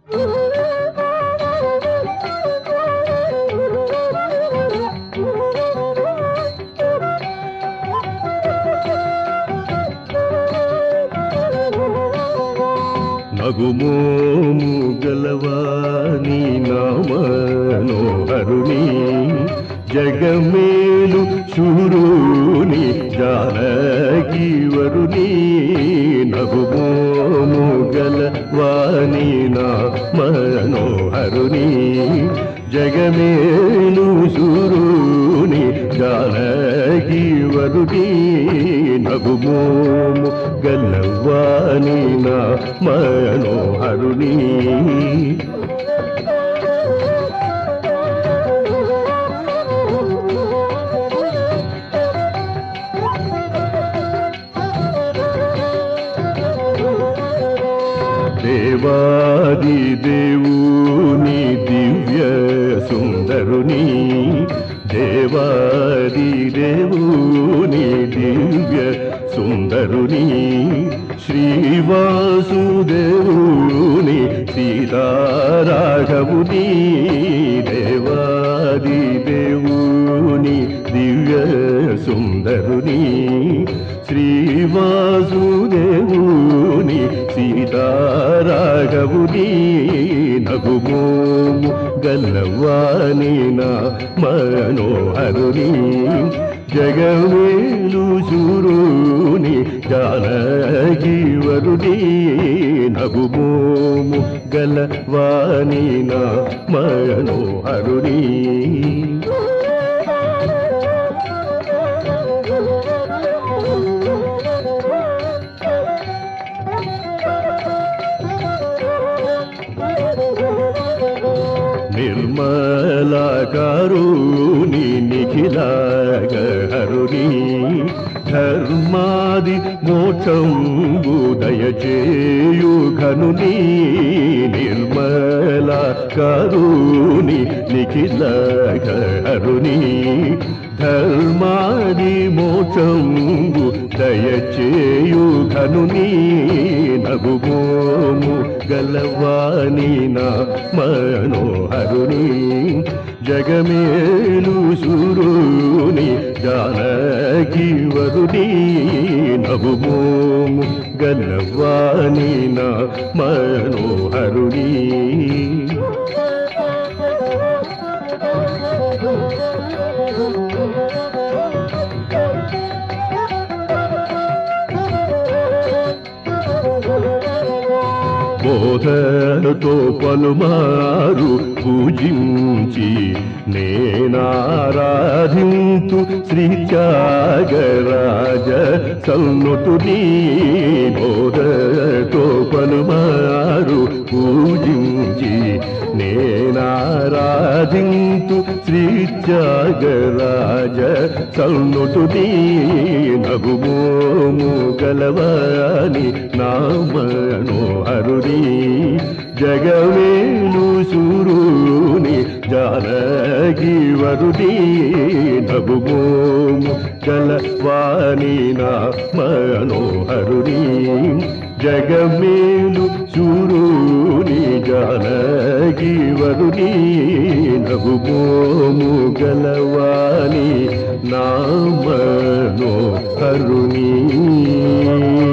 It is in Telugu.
నగుమోము గలవాని నామనోహరుని జగమేలు శూరుని జానకి వరుని నగుమోము గలవాని నామనోహరుని జగమేలు శూరుని జానకి వరుని నగుమోము గలవాని నా మనోహరుని దేవాది దేవుని దివ్య సుందరుని దేవాది దేవుని దివ్య సుందరుని శ్రీవాసుదేవుని సీతారాఘవుని దేవాది దేవుని దివ్య సుందరుని శ్రీవాసుదేవుని సీతారాఘవుని నగుమోము గల్లవాని నా మనోహరుని జగమేలు శూరుని జానకి వరుని నగుమోము గలవాని నా మనోహరుని నిర్మలాకారుని నిఖిలాగహరుని ధర్మాది మోక్షంబు దయచేయు ఘనుని నిర్మలాకారుని నిఖిలాగహరుని ధర్మాది మోక్షంబు దయచేయు ఘనుని నగుమోము గలవాని నా మనోహరుని జగమేలు సూరుని జానకి వరుని నగుమోము గలవాని నా మనోహరుని బోధనతో పలుమారు పూజించి నేనారాధింతు శ్రీ త్యాగరాజ సల్నుతుని బోధతో పలుమారు పూజించి నేనారాధింతు శ్రీ త్యాగరాజ సల్నుతుని నగుమోము గలవాని నామనోహరుని జగమేలు సూరుని జానకి వరుని నగుమోము గలవాని నా మనోహరుని జగమేలు సూరుని జానకి వరుని నగుమోము గలవాని నా మనోహరుని